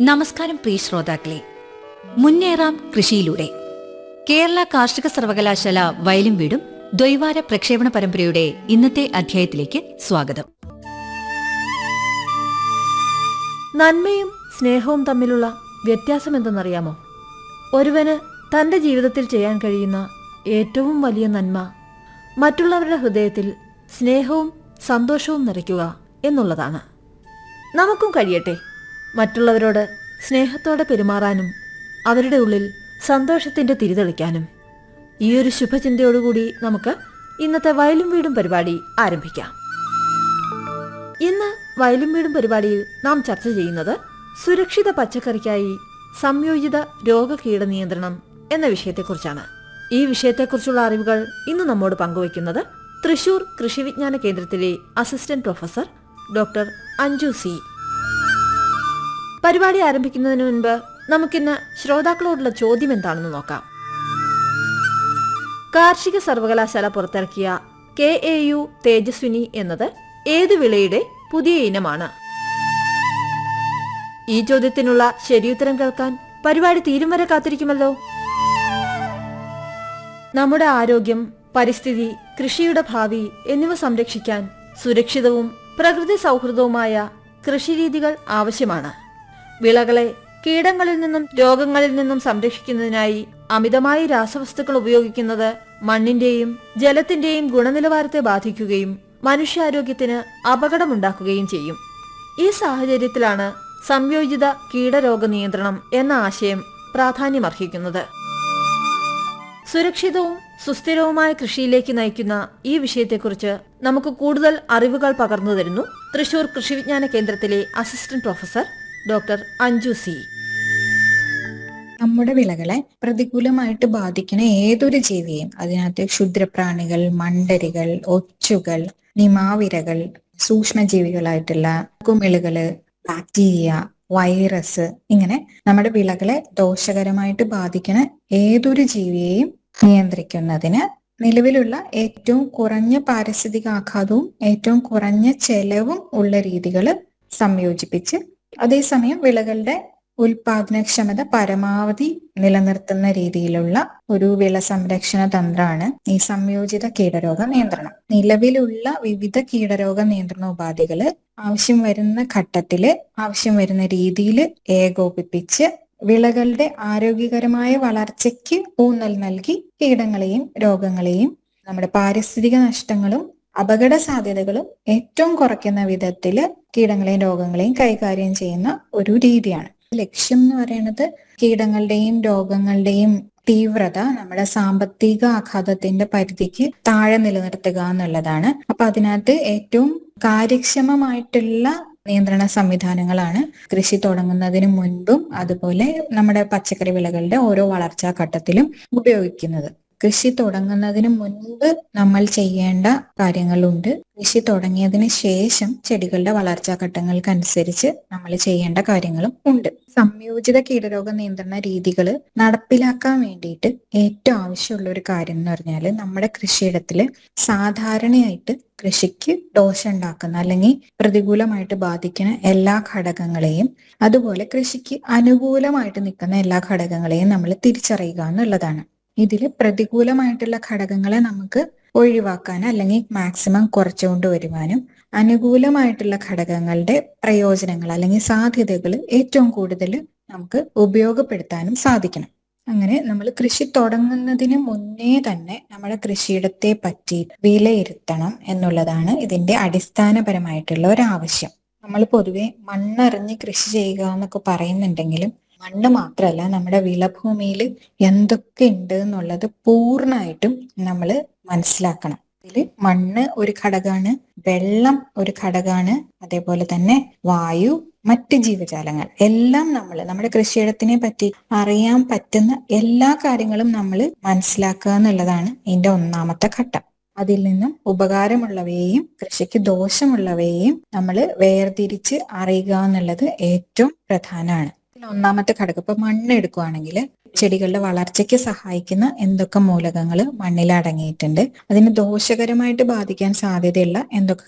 നമസ്കാരം പ്രിയ ശ്രോതാക്കളെ മുന്നേറാം കൃഷിയിലൂടെ കേരള കാർഷിക സർവകലാശാല വയലും വീടും ദ്വൈവാര പ്രക്ഷേപണ പരമ്പരയുടെ ഇന്നത്തെ അധ്യായത്തിലേക്ക് സ്വാഗതം നന്മയും സ്നേഹവും തമ്മിലുള്ള വ്യത്യാസം എന്തെന്നറിയാമോ ഒരുവന് തന്റെ ജീവിതത്തിൽ ചെയ്യാൻ കഴിയുന്ന ഏറ്റവും വലിയ നന്മ മറ്റുള്ളവരുടെ ഹൃദയത്തിൽ സ്നേഹവും സന്തോഷവും നിറയ്ക്കുക എന്നുള്ളതാണ് നമുക്കും കഴിയട്ടെ മറ്റുള്ളവരോട് സ്നേഹത്തോടെ പെരുമാറാനും അവരുടെ ഉള്ളിൽ സന്തോഷത്തിന്റെ തിരിതെളിക്കാനും ഈ ഒരു ശുഭചിന്തയോടുകൂടി നമുക്ക് ഇന്നത്തെ വയലും വീടും പരിപാടി ആരംഭിക്കാം ഇന്ന് വയലും വീടും പരിപാടിയിൽ നാം ചർച്ച ചെയ്യുന്നത് സുരക്ഷിത പച്ചക്കറിക്കായി സംയോജിത രോഗകീട നിയന്ത്രണം എന്ന വിഷയത്തെക്കുറിച്ചാണ് ഈ വിഷയത്തെക്കുറിച്ചുള്ള അറിവുകൾ ഇന്ന് നമ്മോട് പങ്കുവയ്ക്കുന്നത് തൃശൂർ കൃഷിവിജ്ഞാന കേന്ദ്രത്തിലെ assistant professor doctor Anju C പരിപാടി ആരംഭിക്കുന്നതിന് മുൻപ് നമുക്കിന്ന് ശ്രോതാക്കളോടുള്ള ചോദ്യം എന്താണെന്ന് നോക്കാം കാർഷിക സർവകലാശാല പുറത്തിറക്കിയ കെ എ യു തേജസ്വിനി എന്നത് ഏത് വിളയുടെ പുതിയ ഇനമാണ് ഈ ചോദ്യത്തിനുള്ള ശരിയുത്തരം കേൾക്കാൻ പരിപാടി തീരും വരെ കാത്തിരിക്കുമല്ലോ നമ്മുടെ ആരോഗ്യം പരിസ്ഥിതി കൃഷിയുടെ ഭാവി എന്നിവ സംരക്ഷിക്കാൻ സുരക്ഷിതവും പ്രകൃതി സൗഹൃദവുമായ കൃഷിരീതികൾ ആവശ്യമാണ് വിളകളെ കീടങ്ങളിൽ നിന്നും രോഗങ്ങളിൽ നിന്നും സംരക്ഷിക്കുന്നതിനായി അമിതമായി രാസവസ്തുക്കൾ ഉപയോഗിക്കുന്നത് മണ്ണിന്റെയും ജലത്തിന്റെയും ഗുണനിലവാരത്തെ ബാധിക്കുകയും മനുഷ്യാരോഗ്യത്തിന് അപകടമുണ്ടാക്കുകയും ചെയ്യും ഈ സാഹചര്യത്തിലാണ് സംയോജിത കീടരോഗ നിയന്ത്രണം എന്ന ആശയം പ്രാധാന്യമർഹിക്കുന്നത് സുരക്ഷിതവും സുസ്ഥിരവുമായ കൃഷിയിലേക്ക് നയിക്കുന്ന ഈ വിഷയത്തെക്കുറിച്ച് നമുക്ക് കൂടുതൽ അറിവുകൾ പകർന്നു തരുന്നു തൃശൂർ കൃഷിവിജ്ഞാന കേന്ദ്രത്തിലെ assistant professor doctor Anju C നമ്മുടെ വിളകളെ പ്രതികൂലമായിട്ട് ബാധിക്കുന്ന ഏതൊരു ജീവിയെയും അതിനകത്ത് ക്ഷുദ്രപ്രാണികൾ മണ്ടരികൾ ഒച്ചുകൾ നിമാവിരകൾ സൂക്ഷ്മജീവികളായിട്ടുള്ള കുമിളുകള് ബാക്ടീരിയ വൈറസ് ഇങ്ങനെ നമ്മുടെ വിളകളെ ദോഷകരമായിട്ട് ബാധിക്കുന്ന ഏതൊരു ജീവിയെയും നിയന്ത്രിക്കുന്നതിന് നിലവിലുള്ള ഏറ്റവും കുറഞ്ഞ പാരിസ്ഥിതിക ആഘാതവും ഏറ്റവും കുറഞ്ഞ ചെലവും ഉള്ള രീതികൾ സംയോജിപ്പിച്ച് അതേസമയം വിളകളുടെ ഉൽപാദനക്ഷമത പരമാവധി നിലനിർത്തുന്ന രീതിയിലുള്ള ഒരു വിള സംരക്ഷണ തന്ത്രമാണ് ഈ സംയോജിത കീടരോഗ നിയന്ത്രണം നിലവിലുള്ള വിവിധ കീടരോഗ നിയന്ത്രണ ഉപാധികള് ആവശ്യം വരുന്ന ഘട്ടത്തില് ആവശ്യം വരുന്ന രീതിയിൽ ഏകോപിപ്പിച്ച് വിളകളുടെ ആരോഗ്യകരമായ വളർച്ചയ്ക്ക് ഊന്നൽ നൽകി കീടങ്ങളെയും രോഗങ്ങളെയും നമ്മുടെ പാരിസ്ഥിതിക നഷ്ടങ്ങളും അപകട സാധ്യതകളും ഏറ്റവും കുറയ്ക്കുന്ന വിധത്തില് കീടങ്ങളെയും രോഗങ്ങളെയും കൈകാര്യം ചെയ്യുന്ന ഒരു രീതിയാണ് ലക്ഷ്യം എന്ന് പറയുന്നത് കീടങ്ങളുടെയും രോഗങ്ങളുടെയും തീവ്രത നമ്മുടെ സാമ്പത്തിക ആഘാതത്തിന്റെ പരിധിക്ക് താഴെ നിലനിർത്തുക എന്നുള്ളതാണ് അപ്പൊ അതിനകത്ത് ഏറ്റവും കാര്യക്ഷമമായിട്ടുള്ള നിയന്ത്രണ സംവിധാനങ്ങളാണ് കൃഷി തുടങ്ങുന്നതിന് മുൻപും അതുപോലെ നമ്മുടെ പച്ചക്കറി വിളകളുടെ ഓരോ വളർച്ചാ ഘട്ടത്തിലും ഉപയോഗിക്കുന്നത് കൃഷി തുടങ്ങുന്നതിന് മുൻപ് നമ്മൾ ചെയ്യേണ്ട കാര്യങ്ങളുണ്ട് കൃഷി തുടങ്ങിയതിന് ശേഷം ചെടികളുടെ വളർച്ചാ ഘട്ടങ്ങൾക്കനുസരിച്ച് നമ്മൾ ചെയ്യേണ്ട കാര്യങ്ങളും ഉണ്ട് സംയോജിത കീടരോഗ നിയന്ത്രണ രീതികൾ നടപ്പിലാക്കാൻ വേണ്ടിയിട്ട് ഏറ്റവും ആവശ്യമുള്ള ഒരു കാര്യം എന്ന് പറഞ്ഞാൽ നമ്മുടെ കൃഷിയിടത്തില് സാധാരണയായിട്ട് കൃഷിക്ക് ദോഷം ഉണ്ടാക്കുന്ന അല്ലെങ്കിൽ പ്രതികൂലമായിട്ട് ബാധിക്കുന്ന എല്ലാ ഘടകങ്ങളെയും അതുപോലെ കൃഷിക്ക് അനുകൂലമായിട്ട് നിൽക്കുന്ന എല്ലാ ഘടകങ്ങളെയും നമ്മൾ തിരിച്ചറിയുക എന്നുള്ളതാണ് ഇതിൽ പ്രതികൂലമായിട്ടുള്ള ഘടകങ്ങളെ നമുക്ക് ഒഴിവാക്കാൻ അല്ലെങ്കിൽ മാക്സിമം കുറച്ചുകൊണ്ട് വരുവാനും അനുകൂലമായിട്ടുള്ള ഘടകങ്ങളുടെ പ്രയോജനങ്ങൾ അല്ലെങ്കിൽ സാധ്യതകൾ ഏറ്റവും കൂടുതൽ നമുക്ക് ഉപയോഗപ്പെടുത്താനും സാധിക്കണം അങ്ങനെ നമ്മൾ കൃഷി തുടങ്ങുന്നതിന് മുന്നേ തന്നെ നമ്മുടെ കൃഷിയിടത്തെ പറ്റി വിലയിരുത്തണം എന്നുള്ളതാണ് ഇതിന്റെ അടിസ്ഥാനപരമായിട്ടുള്ള ഒരു ആവശ്യം നമ്മൾ പൊതുവെ മണ്ണറിഞ്ഞ് കൃഷി ചെയ്യുക എന്നൊക്കെ പറയുന്നുണ്ടെങ്കിലും മണ്ണ് മാത്രമല്ല നമ്മുടെ വിളഭൂമിയിൽ എന്തൊക്കെ ഉണ്ട് എന്നുള്ളത് പൂർണ്ണമായിട്ടും നമ്മൾ മനസ്സിലാക്കണം ഇതിൽ മണ്ണ് ഒരു ഘടകമാണ് വെള്ളം ഒരു ഘടകമാണ് അതേപോലെ തന്നെ വായു മറ്റ് ജീവജാലങ്ങൾ എല്ലാം നമ്മൾ നമ്മുടെ കൃഷിയിടത്തിനെ പറ്റി അറിയാൻ പറ്റുന്ന എല്ലാ കാര്യങ്ങളും നമ്മൾ മനസ്സിലാക്കുക എന്നുള്ളതാണ് ഇതിന്റെ ഒന്നാമത്തെ ഘട്ടം അതിൽ നിന്നും ഉപകാരമുള്ളവയെയും കൃഷിക്ക് ദോഷമുള്ളവയെയും നമ്മൾ വേർതിരിച്ച് അറിയുക എന്നുള്ളത് ഏറ്റവും പ്രധാനമാണ് ഒന്നാമത്തെ ഘടകം ഇപ്പൊ മണ്ണ് എടുക്കുവാണെങ്കിൽ ചെടികളുടെ വളർച്ചയ്ക്ക് സഹായിക്കുന്ന എന്തൊക്കെ മൂലകങ്ങൾ മണ്ണിൽ അടങ്ങിയിട്ടുണ്ട് അതിന് ദോഷകരമായിട്ട് ബാധിക്കാൻ സാധ്യതയുള്ള എന്തൊക്കെ